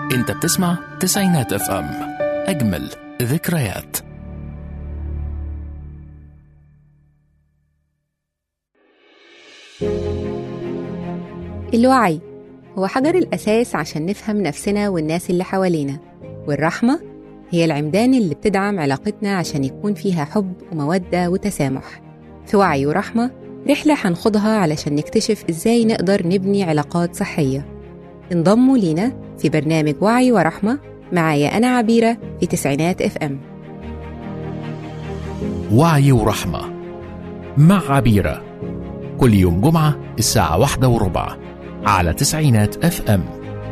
انت بتسمع تسعينات اف ام اجمل ذكريات الوعي هو حجر الأساس عشان نفهم نفسنا والناس اللي حوالينا والرحمة هي العمدان اللي بتدعم علاقتنا عشان يكون فيها حب ومودة وتسامح في وعي ورحمة رحلة هنخوضها علشان نكتشف إزاي نقدر نبني علاقات صحية انضموا لينا في برنامج وعي ورحمة معايا أنا عبيرة في تسعينات اف ام وعي ورحمة مع عبيرة كل يوم جمعة الساعة واحدة وربع على تسعينات اف ام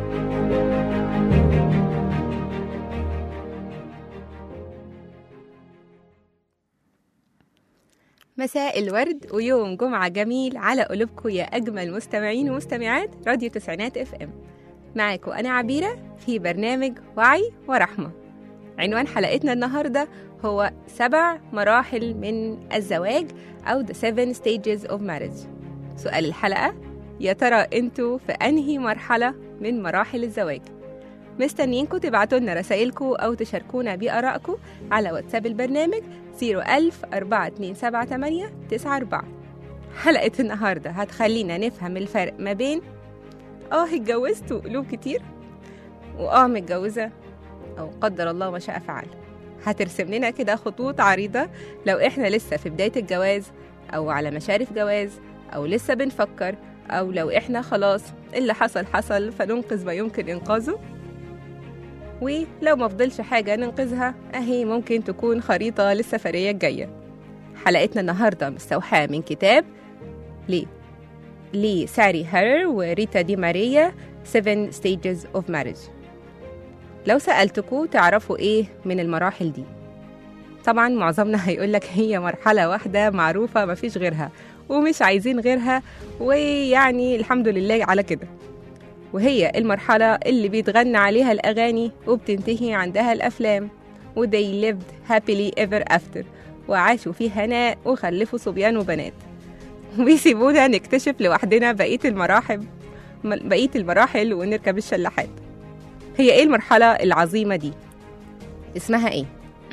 مساء الورد ويوم جمعة جميل على قلوبكم يا أجمل مستمعين ومستمعات راديو تسعينات اف ام معاكم أنا عبيرة في برنامج وعي ورحمة عنوان حلقتنا النهاردة هو سبع مراحل من الزواج أو The Seven Stages of Marriage سؤال الحلقة يا ترى انتوا في أنهي مرحلة من مراحل الزواج مستنيينكم تبعتوا لنا رسائلكم أو تشاركونا بآرائكم على واتساب البرنامج 01000 4278 94 حلقة النهاردة هتخلينا نفهم الفرق ما بين آه اتجوزت وقلوب كتير وآه متجوزة أو قدر الله ما شاء فعل هترسم لنا كده خطوط عريضة لو إحنا لسه في بداية الجواز أو على مشارف جواز أو لسه بنفكر أو لو إحنا خلاص اللي حصل حصل فننقذ ما يمكن إنقاذه ولو ما فضلش حاجة ننقذها أهي ممكن تكون خريطة للسفرية الجاية حلقتنا النهاردة مستوحاة من كتاب ليه لساري هيرر وريتا دي ماريا Seven Stages of Marriage لو سألتكوا تعرفوا إيه من المراحل دي طبعا معظمنا هيقولك هي مرحلة واحدة معروفة مفيش غيرها ومش عايزين غيرها ويعني الحمد لله على كده وهي المرحلة اللي بيتغنى عليها الأغاني وبتنتهي عندها الأفلام و they lived happily ever after وعاشوا في هناء وخلفوا صبيان وبنات وبيسيبونا نكتشف لوحدنا بقية المراحل بقية المراحل ونركب الشلاحات هي ايه المرحلة العظيمة دي؟ اسمها ايه؟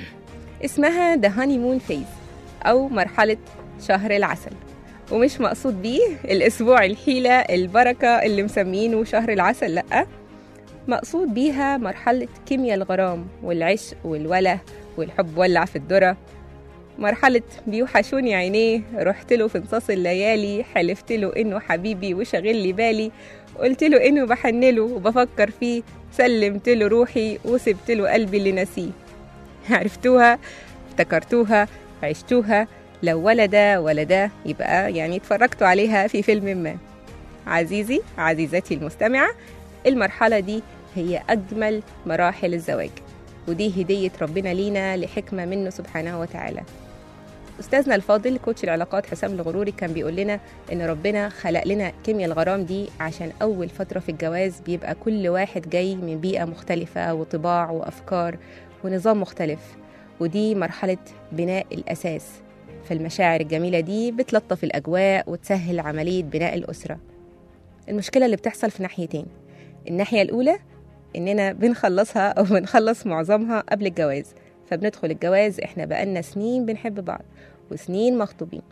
اسمها The Honeymoon Phase أو مرحلة شهر العسل ومش مقصود بيه الأسبوع الحيلة البركة اللي مسمينه شهر العسل لأ مقصود بيها مرحلة كيمياء الغرام والعشق والوله والحب ولع في الذرة مرحلة بيوحشوني عينيه رحت له في نصاص الليالي حلفت له إنه حبيبي وشغل لي بالي قلت له إنه بحنله وبفكر فيه سلمت له روحي وسبت له قلبي اللي نسيه عرفتوها افتكرتوها عشتوها لو ولا ده ولا ده يبقى يعني اتفرجتوا عليها في فيلم ما عزيزي عزيزتي المستمعة المرحلة دي هي أجمل مراحل الزواج ودي هدية ربنا لينا لحكمة منه سبحانه وتعالى أستاذنا الفاضل كوتش العلاقات حسام الغروري كان بيقول لنا إن ربنا خلق لنا كيمياء الغرام دي عشان أول فترة في الجواز بيبقى كل واحد جاي من بيئة مختلفة وطباع وأفكار ونظام مختلف ودي مرحلة بناء الأساس فالمشاعر الجميلة دي بتلطف الأجواء وتسهل عملية بناء الأسرة المشكلة اللي بتحصل في ناحيتين الناحية الأولى إننا بنخلصها أو بنخلص معظمها قبل الجواز فبندخل الجواز إحنا بقالنا سنين بنحب بعض وسنين مخطوبين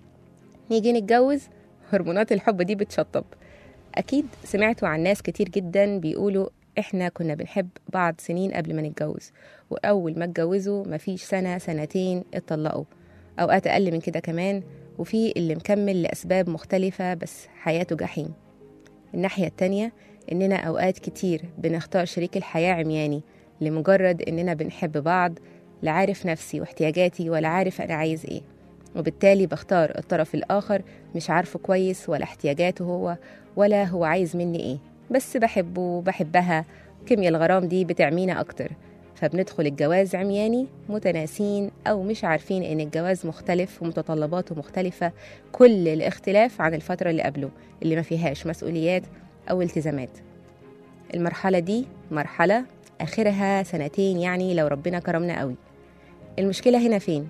نيجي نتجوز هرمونات الحب دي بتشطب أكيد سمعتوا عن ناس كتير جدا بيقولوا إحنا كنا بنحب بعض سنين قبل ما نتجوز وأول ما اتجوزوا مفيش سنة سنتين اتطلقوا أوقات أقل من كده كمان وفي اللي مكمل لأسباب مختلفة بس حياته جحيم الناحية التانية إننا أوقات كتير بنختار شريك الحياة عمياني لمجرد إننا بنحب بعض لا عارف نفسي واحتياجاتي ولا عارف أنا عايز إيه وبالتالي بختار الطرف الآخر مش عارفه كويس ولا احتياجاته هو ولا هو عايز مني إيه بس بحبه وبحبها كيمياء الغرام دي بتعمينا أكتر فبندخل الجواز عمياني متناسين أو مش عارفين إن الجواز مختلف ومتطلباته مختلفة كل الاختلاف عن الفترة اللي قبله اللي ما فيهاش مسؤوليات أو التزامات المرحلة دي مرحلة آخرها سنتين يعني لو ربنا كرمنا قوي المشكلة هنا فين؟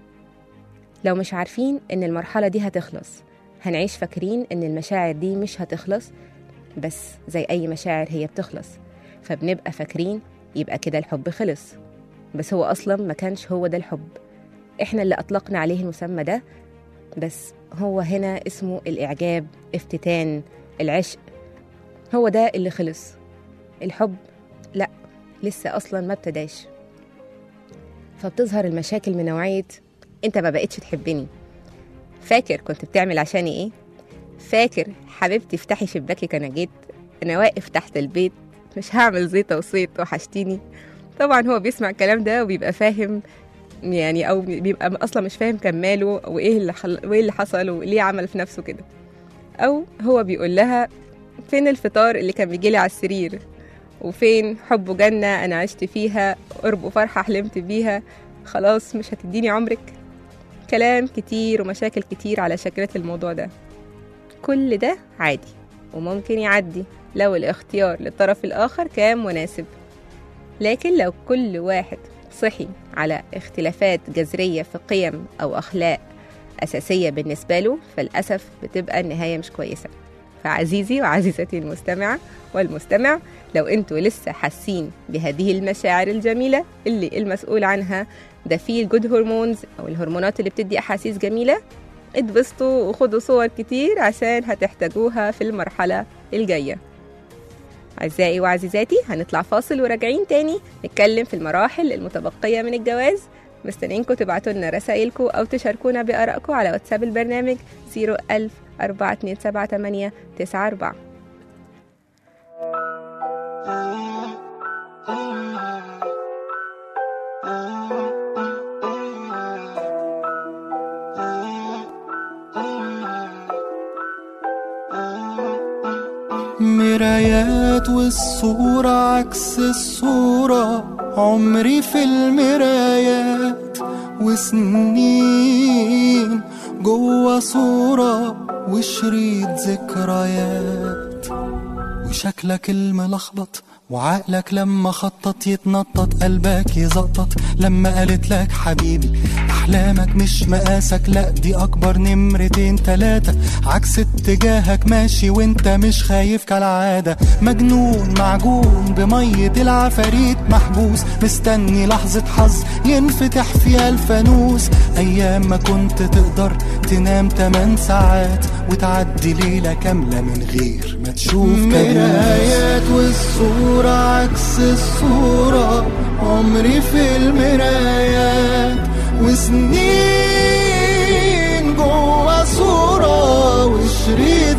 لو مش عارفين إن المرحلة دي هتخلص هنعيش فاكرين إن المشاعر دي مش هتخلص بس زي أي مشاعر هي بتخلص فبنبقى فاكرين يبقى كده الحب خلص بس هو أصلا ما كانش هو ده الحب إحنا اللي أطلقنا عليه المسمى ده بس هو هنا اسمه الإعجاب افتتان العشق هو ده اللي خلص الحب لا لسه أصلا ما ابتداش فبتظهر المشاكل من نوعية أنت ما بقتش تحبني فاكر كنت بتعمل عشاني إيه؟ فاكر حبيبتي افتحي شباكك أنا جيت أنا واقف تحت البيت مش هعمل زيطة وصيت وحشتيني طبعا هو بيسمع الكلام ده وبيبقى فاهم يعني او بيبقى اصلا مش فاهم كماله وايه اللي حل... وايه اللي حصل وليه عمل في نفسه كده او هو بيقول لها فين الفطار اللي كان بيجيلي على السرير وفين حب جنة أنا عشت فيها قرب وفرحة حلمت بيها خلاص مش هتديني عمرك كلام كتير ومشاكل كتير على شكلة الموضوع ده كل ده عادي وممكن يعدي لو الاختيار للطرف الآخر كان مناسب لكن لو كل واحد صحي على اختلافات جذرية في قيم أو أخلاق أساسية بالنسبة له فللأسف بتبقى النهاية مش كويسة فعزيزي وعزيزتي المستمعة والمستمع لو انتوا لسه حاسين بهذه المشاعر الجميلة اللي المسؤول عنها ده فيه الجود هرمونز أو الهرمونات اللي بتدي أحاسيس جميلة اتبسطوا وخدوا صور كتير عشان هتحتاجوها في المرحلة الجاية أعزائي وعزيزاتي هنطلع فاصل وراجعين تاني نتكلم في المراحل المتبقية من الجواز مستنيينكم تبعتوا لنا رسائلكم أو تشاركونا بآرائكم على واتساب البرنامج 01000 4278 94 مرايات والصورة عكس الصورة عمري في المرايات وسنين جوا صورة وشريط ذكريات وشكلك الملخبط وعقلك لما خطط يتنطط قلبك يزقطط لما قالت لك حبيبي احلامك مش مقاسك لا دي اكبر نمرتين تلاتة عكس اتجاهك ماشي وانت مش خايف كالعادة مجنون معجون بمية العفاريت محبوس مستني لحظة حظ ينفتح فيها الفانوس ايام ما كنت تقدر تنام 8 ساعات وتعدي ليلة كاملة من غير ما تشوف مرايات والصورة عكس الصورة عمري في المرايات وسنين جوا صورة وشريط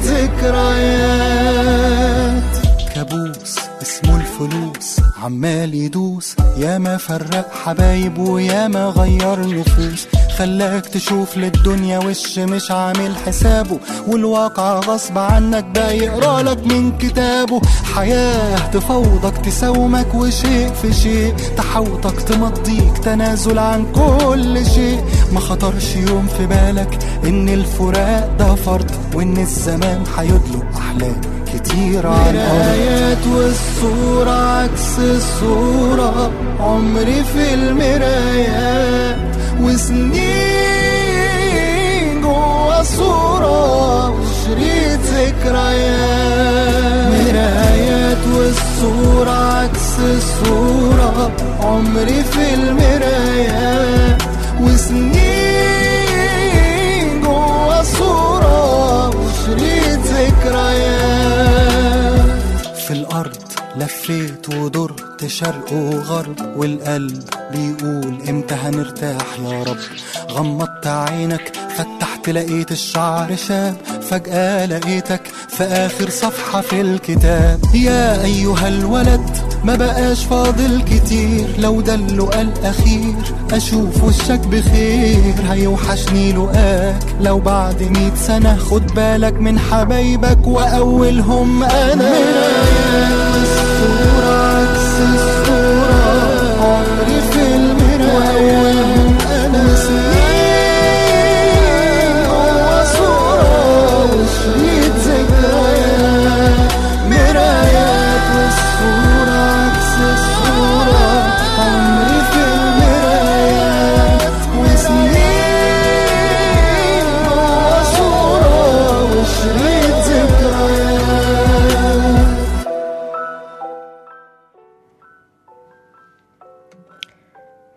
ذكريات كابوس اسمه الفلوس عمال يدوس يا ما فرق حبايب ويا ما غير نفوس خلاك تشوف للدنيا وش مش عامل حسابه والواقع غصب عنك بقى يقرا لك من كتابه حياة تفوضك تساومك وشيء في شيء تحوطك تمضيك تنازل عن كل شيء ما خطرش يوم في بالك ان الفراق ده فرض وان الزمان هيدلق احلام كتير على الآيات والصورة عكس الصورة عمري في المرايات وسنين جوا صورة وشريط ذكريات مرايات والصورة عكس الصورة عمري في المرايات وسنين جوا صورة وشريط ذكريات في الأرض لفيت ودرت شرق وغرب والقلب بيقول امتى هنرتاح يا رب غمضت عينك فتحت لقيت الشعر شاب فجأة لقيتك في آخر صفحة في الكتاب يا أيها الولد ما بقاش فاضل كتير لو ده اللقاء الأخير أشوف وشك بخير هيوحشني لقاك لو بعد مية سنة خد بالك من حبايبك وأولهم أنا الصورة عكس الصورة عمري في المراية وأولهم أنا سنين جوا صورة وشريط ذكريات مرايات والصورة عكس الصورة عمري في المرايات وسنين جوا صورة وشريط ذكريات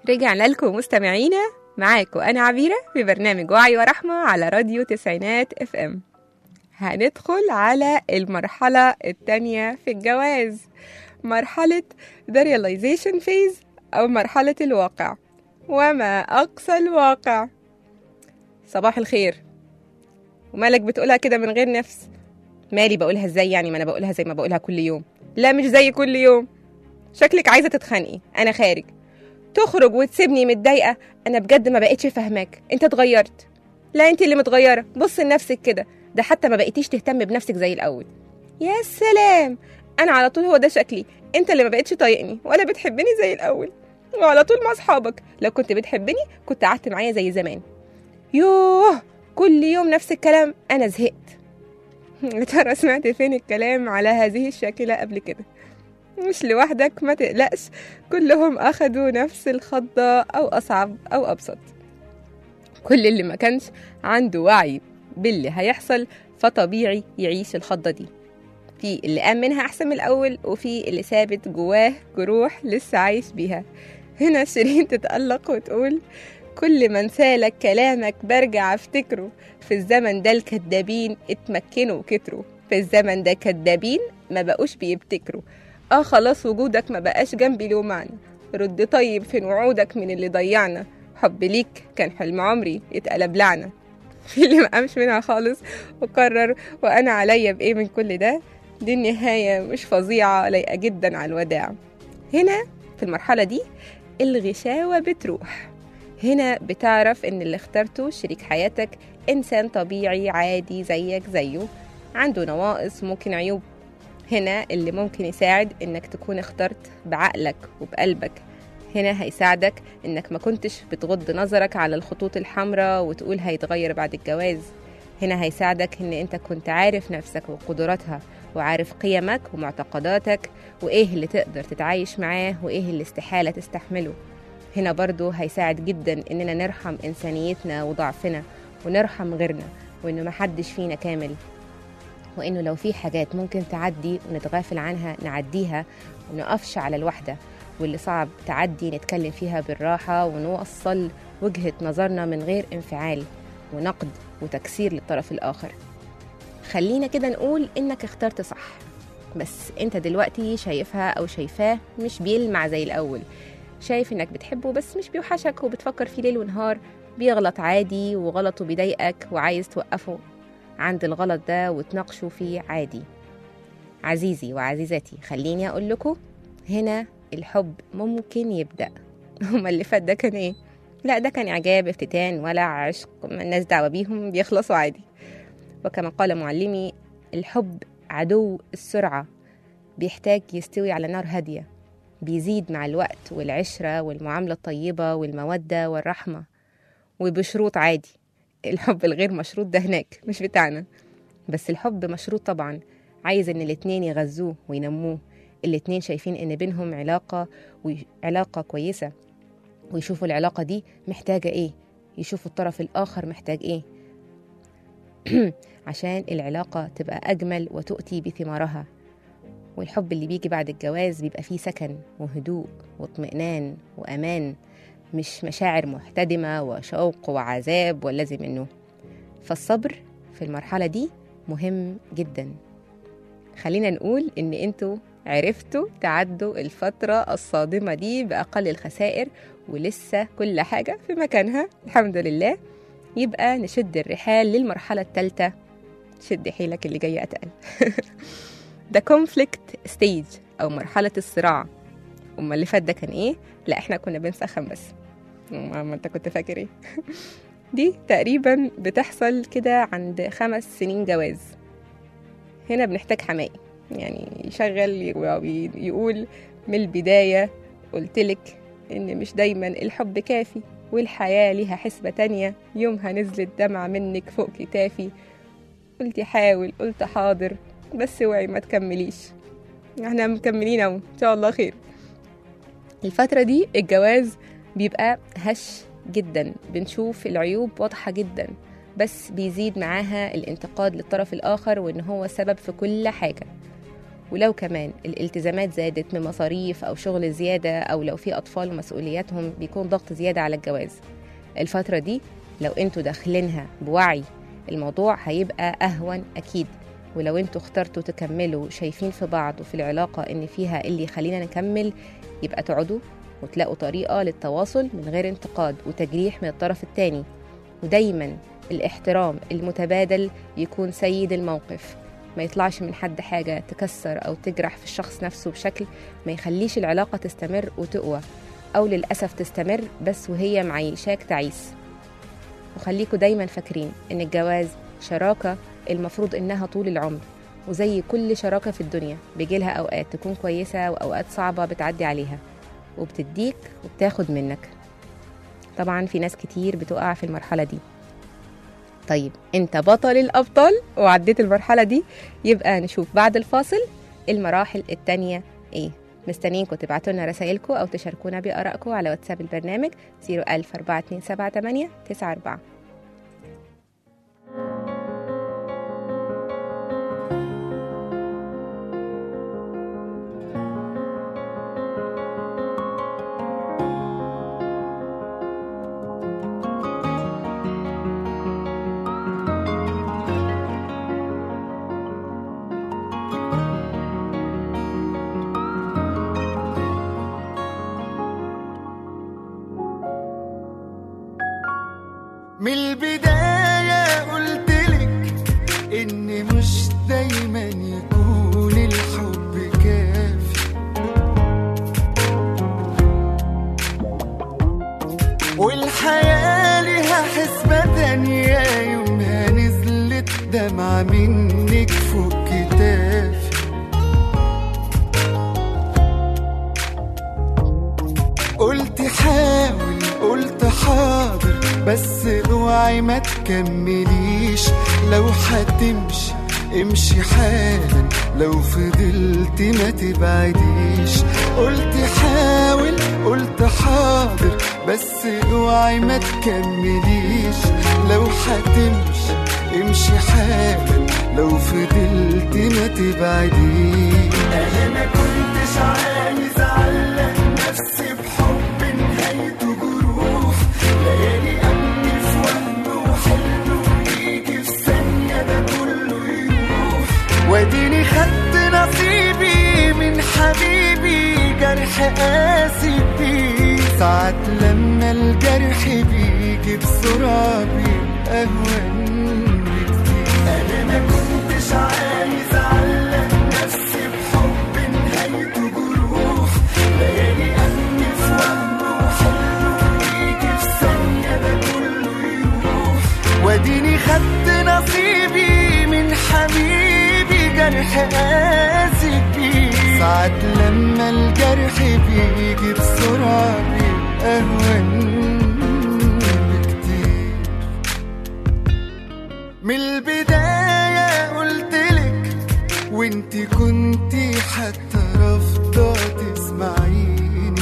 رجعنا لكم مستمعينا معاكم أنا عبيرة في برنامج وعي ورحمة على راديو تسعينات اف ام هندخل على المرحلة التانية في الجواز مرحلة the realization phase أو مرحلة الواقع وما أقصى الواقع صباح الخير ومالك بتقولها كده من غير نفس مالي بقولها ازاي يعني ما انا بقولها زي ما بقولها كل يوم لا مش زي كل يوم شكلك عايزه تتخانقي انا خارج تخرج وتسيبني متضايقه انا بجد ما بقتش فاهماك انت اتغيرت لا انت اللي متغيره بص لنفسك كده ده حتى ما بقيتيش تهتم بنفسك زي الاول يا سلام انا على طول هو ده شكلي انت اللي ما بقتش طايقني ولا بتحبني زي الاول وعلى طول مع اصحابك لو كنت بتحبني كنت قعدت معايا زي زمان يوه كل يوم نفس الكلام انا زهقت يا ترى سمعت فين الكلام على هذه الشاكلة قبل كده مش لوحدك ما تقلقش كلهم أخدوا نفس الخضة أو أصعب أو أبسط كل اللي ما كانش عنده وعي باللي هيحصل فطبيعي يعيش الخضة دي في اللي قام منها أحسن من الأول وفي اللي ثابت جواه جروح لسه عايش بيها هنا شيرين تتألق وتقول كل ما انسالك كلامك برجع افتكره في الزمن ده الكدابين اتمكنوا وكتروا في الزمن ده كدابين ما بقوش بيبتكروا اه خلاص وجودك ما بقاش جنبي له معنى رد طيب فين وعودك من اللي ضيعنا حب ليك كان حلم عمري اتقلب لعنة في اللي ما قامش منها خالص وقرر وانا عليا بايه من كل ده دي النهاية مش فظيعة لايقة جدا على الوداع هنا في المرحلة دي الغشاوة بتروح هنا بتعرف ان اللي اخترته شريك حياتك انسان طبيعي عادي زيك زيه عنده نواقص ممكن عيوب هنا اللي ممكن يساعد انك تكون اخترت بعقلك وبقلبك هنا هيساعدك انك ما كنتش بتغض نظرك على الخطوط الحمراء وتقول هيتغير بعد الجواز هنا هيساعدك ان انت كنت عارف نفسك وقدراتها وعارف قيمك ومعتقداتك وايه اللي تقدر تتعايش معاه وايه اللي استحالة تستحمله هنا برضو هيساعد جدا اننا نرحم انسانيتنا وضعفنا ونرحم غيرنا وانه محدش فينا كامل وانه لو في حاجات ممكن تعدي ونتغافل عنها نعديها ونقفش على الوحدة واللي صعب تعدي نتكلم فيها بالراحة ونوصل وجهة نظرنا من غير انفعال ونقد وتكسير للطرف الآخر خلينا كده نقول إنك اخترت صح بس انت دلوقتي شايفها أو شايفاه مش بيلمع زي الأول شايف انك بتحبه بس مش بيوحشك وبتفكر فيه ليل ونهار بيغلط عادي وغلطه بيضايقك وعايز توقفه عند الغلط ده وتناقشه فيه عادي عزيزي وعزيزتي خليني أقول لكم هنا الحب ممكن يبدأ هما اللي فات ده كان ايه؟ لا ده كان إعجاب افتتان ولا عشق الناس دعوة بيهم بيخلصوا عادي وكما قال معلمي الحب عدو السرعة بيحتاج يستوي على نار هادية بيزيد مع الوقت والعشرة والمعاملة الطيبة والمودة والرحمة وبشروط عادي الحب الغير مشروط ده هناك مش بتاعنا بس الحب مشروط طبعا عايز ان الاتنين يغذوه وينموه الاتنين شايفين ان بينهم علاقة وعلاقة كويسة ويشوفوا العلاقة دي محتاجة ايه يشوفوا الطرف الآخر محتاج ايه عشان العلاقة تبقى أجمل وتؤتي بثمارها والحب اللي بيجي بعد الجواز بيبقى فيه سكن وهدوء واطمئنان وأمان مش مشاعر محتدمة وشوق وعذاب واللازم منه فالصبر في المرحلة دي مهم جدا خلينا نقول إن انتوا عرفتوا تعدوا الفترة الصادمة دي بأقل الخسائر ولسه كل حاجة في مكانها الحمد لله يبقى نشد الرحال للمرحلة الثالثة شد حيلك اللي جاي أتقل ده conflict stage أو مرحلة الصراع أما اللي فات ده كان إيه؟ لا إحنا كنا بنسخن بس ما أنت كنت فاكر إيه؟ دي تقريبا بتحصل كده عند خمس سنين جواز هنا بنحتاج حماية يعني يشغل ويقول من البداية قلتلك إن مش دايما الحب كافي والحياة ليها حسبة تانية يومها نزلت دمعة منك فوق كتافي قلت حاول قلت حاضر بس اوعي ما تكمليش احنا مكملين اهو ان شاء الله خير الفترة دي الجواز بيبقى هش جدا بنشوف العيوب واضحة جدا بس بيزيد معاها الانتقاد للطرف الآخر وإن هو سبب في كل حاجة ولو كمان الالتزامات زادت من مصاريف أو شغل زيادة أو لو في أطفال ومسؤولياتهم بيكون ضغط زيادة على الجواز الفترة دي لو انتوا داخلينها بوعي الموضوع هيبقى أهون أكيد ولو انتوا اخترتوا تكملوا شايفين في بعض وفي العلاقة ان فيها اللي يخلينا نكمل يبقى تقعدوا وتلاقوا طريقة للتواصل من غير انتقاد وتجريح من الطرف التاني ودايما الاحترام المتبادل يكون سيد الموقف ما يطلعش من حد حاجة تكسر أو تجرح في الشخص نفسه بشكل ما يخليش العلاقة تستمر وتقوى أو للأسف تستمر بس وهي معيشاك تعيس وخليكوا دايما فاكرين إن الجواز شراكة المفروض إنها طول العمر وزي كل شراكة في الدنيا بيجيلها أوقات تكون كويسة وأوقات صعبة بتعدي عليها وبتديك وبتاخد منك طبعا في ناس كتير بتقع في المرحلة دي طيب انت بطل الأبطال وعديت المرحلة دي يبقى نشوف بعد الفاصل المراحل التانية ايه مستنيينكم تبعتوا لنا رسائلكم أو تشاركونا بآرائكم على واتساب البرنامج 01000 4278 94 من البداية قلتلك إن مش دايما يكون الحب كافي والحياة ليها حسبة تانية يومها نزلت دمعة منك فوق كتافي قلت حاول قلت حاضر بس اوعي ما تكمليش لو هتمشي امشي حالا لو فضلت ما تبعديش قلت حاول قلت حاضر بس اوعي ما تكمليش لو هتمشي امشي حالا لو فضلت ما تبعديش انا ما كنتش عايز اعلق نفسي بحب نهايته جروح ليالي امني في وهم وحلم ويجي في ثانيه ده كله يروح واديني خدت نصيبي من حبيبي جرح قاسي بيه ساعات لما الجرح بيجي بسرعه بيبقى اهون بكتير انا ما كنتش عايز اعلق نفسي بحب نهايته جروح ليالي امني في وهم وحلم ويجي في ثانيه ده كله يروح واديني خدت نصيبي من حبيبي جرح قاسي بيه ساعات لما الجرح بيجي بسرعه بيبقى اهون بكتير من البداية قلتلك وانتي كنتي حتى رافضة تسمعيني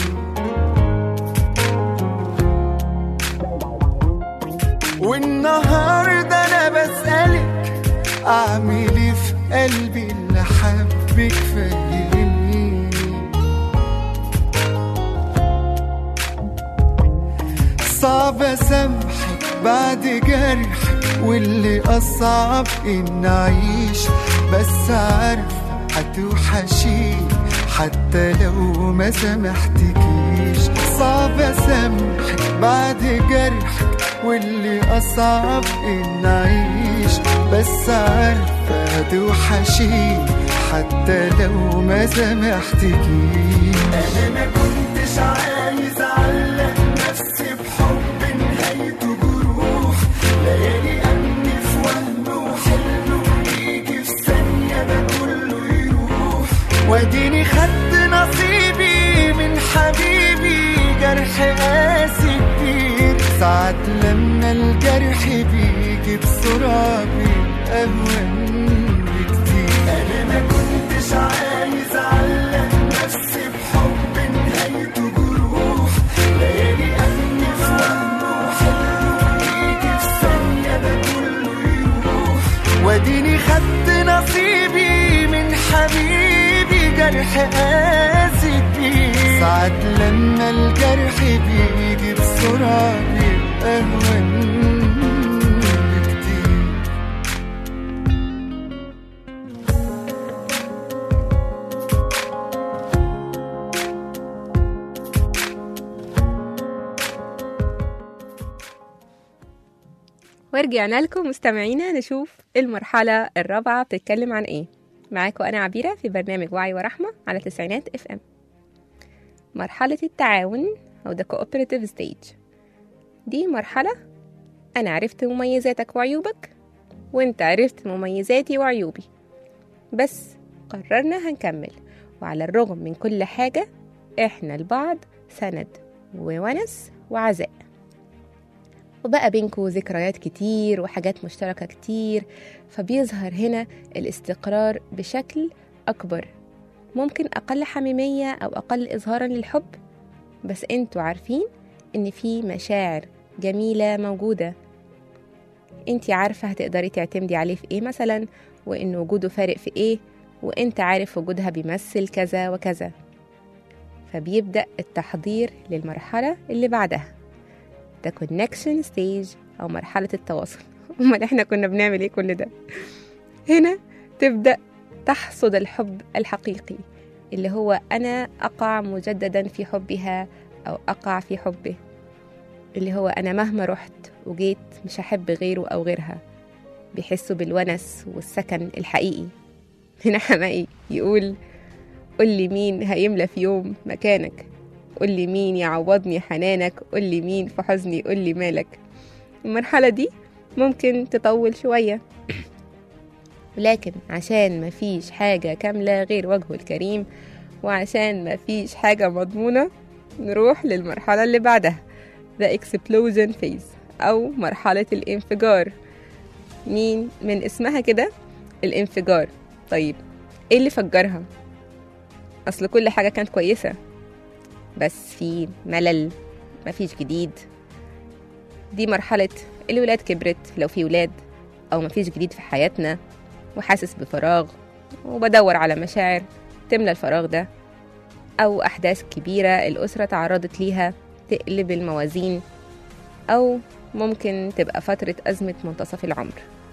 والنهاردة أنا بسألك أعمل إيه في قلبي اللي حبك فهميني صعب اسامحك بعد جرحك واللي اصعب ان اعيش بس عارف هتوحشيني حتى لو ما سامحتكيش صعب اسامحك بعد جرحك واللي اصعب ان اعيش بس عارفه هتوحشيني حتى لو ما سامحتكيش انا ما كنتش عايز اعلق نفسي بحب نهايته جروح ليالي امني في وهم وحلم ويجي في ثانيه ده كله يروح واديني خدت نصيبي من حبيبي جرح قاسي كتير ساعات لما الجرح بيجي بسرعه بيبقى اهون بكتير انا ما كنتش عايز اعلق نفسي بحب نهايته جروح ليالي امني في وهم وحلم ويجي في ثانيه ده كله يروح واديني خدت نصيبي من حبيبي الجرح قاسي كبير ساعات لما الجرح بيجي بسرعة بيبقى أهون بكتير ورجعنا لكم مستمعينا نشوف المرحلة الرابعة بتتكلم عن ايه معاكم أنا عبيرة في برنامج وعي ورحمة على تسعينات اف ام مرحلة التعاون أو the cooperative stage دي مرحلة أنا عرفت مميزاتك وعيوبك وانت عرفت مميزاتي وعيوبي بس قررنا هنكمل وعلى الرغم من كل حاجة احنا البعض سند وونس وعزاء وبقى بينكوا ذكريات كتير وحاجات مشتركة كتير فبيظهر هنا الاستقرار بشكل أكبر ممكن أقل حميمية أو أقل إظهارا للحب بس انتوا عارفين إن في مشاعر جميلة موجودة انتي عارفة هتقدري تعتمدي عليه في ايه مثلا وإن وجوده فارق في ايه وانت عارف وجودها بيمثل كذا وكذا فبيبدأ التحضير للمرحلة اللي بعدها the connection stage أو مرحلة التواصل أمال إحنا كنا بنعمل إيه كل ده هنا تبدأ تحصد الحب الحقيقي اللي هو أنا أقع مجددا في حبها أو أقع في حبه اللي هو أنا مهما رحت وجيت مش هحب غيره أو غيرها بيحسوا بالونس والسكن الحقيقي هنا حمائي يقول قول لي مين هيملى في يوم مكانك قول لي مين يعوضني حنانك قول لي مين في حزني قول لي مالك المرحلة دي ممكن تطول شوية ولكن عشان مفيش حاجة كاملة غير وجهه الكريم وعشان مفيش حاجة مضمونة نروح للمرحلة اللي بعدها The Explosion Phase أو مرحلة الانفجار مين من اسمها كده الانفجار طيب ايه اللي فجرها اصل كل حاجة كانت كويسة بس في ملل مفيش جديد دي مرحلة الولاد كبرت لو في ولاد أو مفيش جديد في حياتنا وحاسس بفراغ وبدور على مشاعر تملى الفراغ ده أو أحداث كبيرة الأسرة تعرضت ليها تقلب الموازين أو ممكن تبقى فترة أزمة منتصف العمر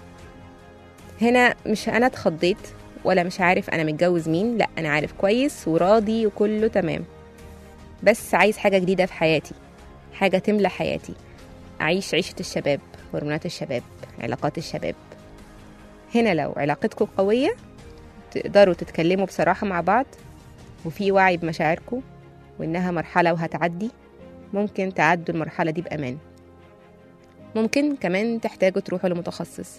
هنا مش أنا اتخضيت ولا مش عارف أنا متجوز مين لأ أنا عارف كويس وراضي وكله تمام بس عايز حاجة جديدة في حياتي حاجة تملى حياتي أعيش عيشة الشباب هرمونات الشباب علاقات الشباب هنا لو علاقتكم قوية تقدروا تتكلموا بصراحة مع بعض وفي وعي بمشاعركم وإنها مرحلة وهتعدي ممكن تعدوا المرحلة دي بأمان ممكن كمان تحتاجوا تروحوا لمتخصص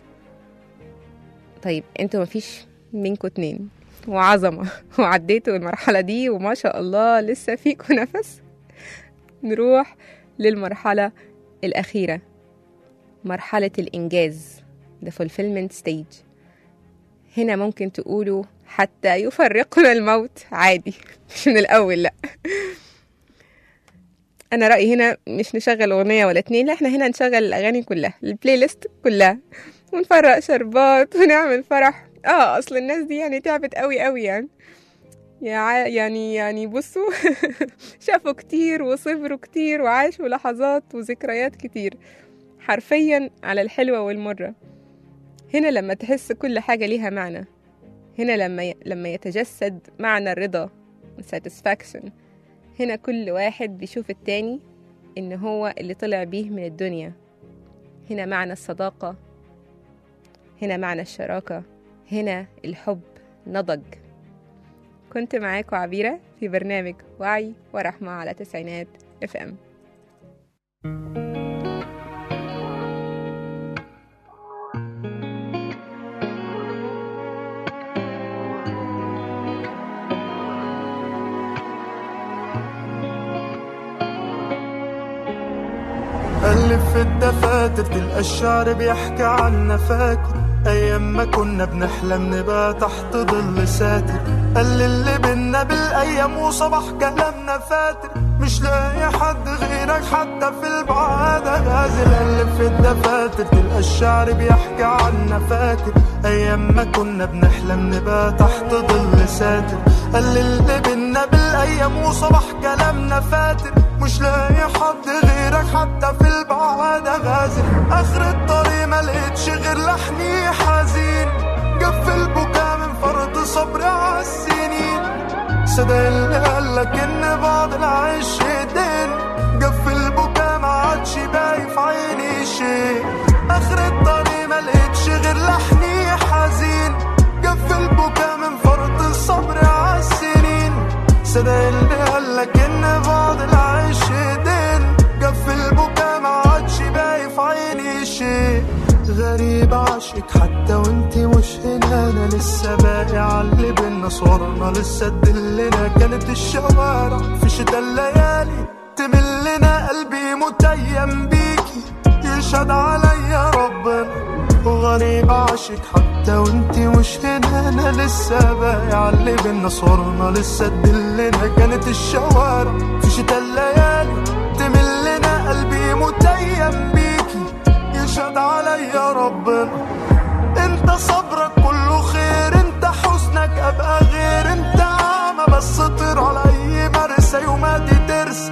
طيب انتوا مفيش منكوا اتنين وعظمة وعديتوا المرحلة دي وما شاء الله لسه فيكوا نفس نروح للمرحلة الأخيرة مرحلة الإنجاز the fulfillment stage هنا ممكن تقولوا حتى يفرقنا الموت عادي مش من الأول لأ أنا رأيي هنا مش نشغل أغنية ولا اتنين لا احنا هنا نشغل الأغاني كلها البلاي ليست كلها ونفرق شربات ونعمل فرح اه اصل الناس دي يعني تعبت قوي قوي يعني يع- يعني يعني بصوا شافوا كتير وصبروا كتير وعاشوا لحظات وذكريات كتير حرفيا على الحلوة والمرة هنا لما تحس كل حاجة ليها معنى هنا لما ي... لما يتجسد معنى الرضا satisfaction هنا كل واحد بيشوف التاني إن هو اللي طلع بيه من الدنيا هنا معنى الصداقة هنا معنى الشراكة هنا الحب نضج كنت معاكم عبيرة في برنامج وعي ورحمة على تسعينات اف ام قلب في الدفاتر تلقى الشعر بيحكي عنا فاكر ايام ما كنا بنحلم نبقى تحت ظل ساتر قال اللي بينا بالايام وصباح كلامنا فاتر مش لاقي حد غيرك حتى في البعاد غازل قلب في الدفاتر تلقى الشعر بيحكي عنا فاتر ايام ما كنا بنحلم نبقى تحت ظل ساتر قال اللي بينا بالايام وصبح كلامنا فاتر مش لاقي حد غيرك حتى في البعاد غازل اخر الطريق ما لقيتش غير لحني حزين قف البكا من فرط صبري عالسنين صدق اللي قالك ان بعض العيش دين قف البكا ما عادش باقي في عيني شيء اخر الطريق ما لقيتش غير لحني حزين قف البكا من فرط الصبر عالسنين صدق اللي قالك ان بعض العيش دين قف البكا ما عادش باقي في عيني شيء غريب عاشق حتى وانت مش هنا انا لسه باقي على بينا صورنا لسه تدلنا كانت الشوارع في شتا الليالي تملنا قلبي متيم بيكي يشهد عليا ربنا وغريب عاشق حتى وانت مش هنا انا لسه باقي على بينا صورنا لسه تدلنا كانت الشوارع في شتا الليالي تملنا قلبي متيم بيكي يشهد عليا ربنا انت صبرك كله خير انت حسنك ابقى غير انت عامة بس طير على اي مرسى يوماتي ترسى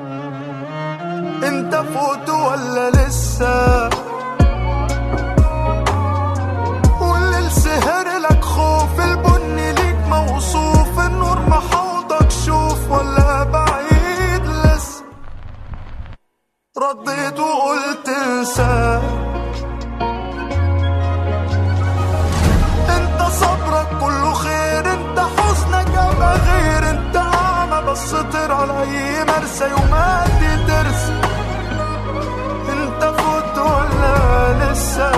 انت فوت ولا لسه والليل سهر لك خوف البن ليك موصوف النور محوضك شوف ولا بعيد لسه رديت وقلت انسى انت صبرك كله خير انت حزنك ابقى غير انت اعمى بس طير على اي مرسى يوماتي ترسى انت فوت ولا لسه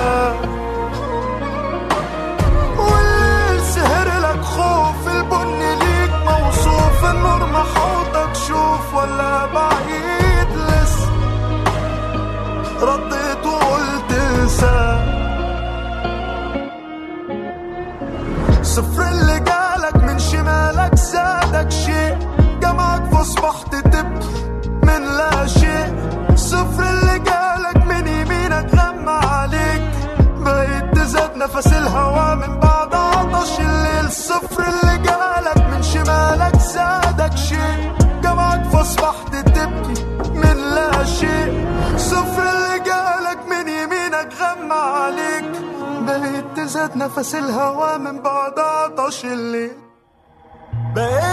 والليل سهر لك خوف البن ليك موصوف النور محوطك شوف ولا بعيد لسه رديت وقلت انسى صفر اللي جالك من شمالك زادك شيء جمعك فاصبحت تبكي من لا شيء صفر اللي جالك من يمينك غمى عليك بقيت تزاد نفس الهوا من بعد عطش الليل صفر اللي جالك من شمالك زادك شيء جمعك فاصبحت تبكي من لا شيء صفر اللي جالك من يمينك غمى عليك بقيت تزاد نفس الهوا من بعد عطش الليل بقيت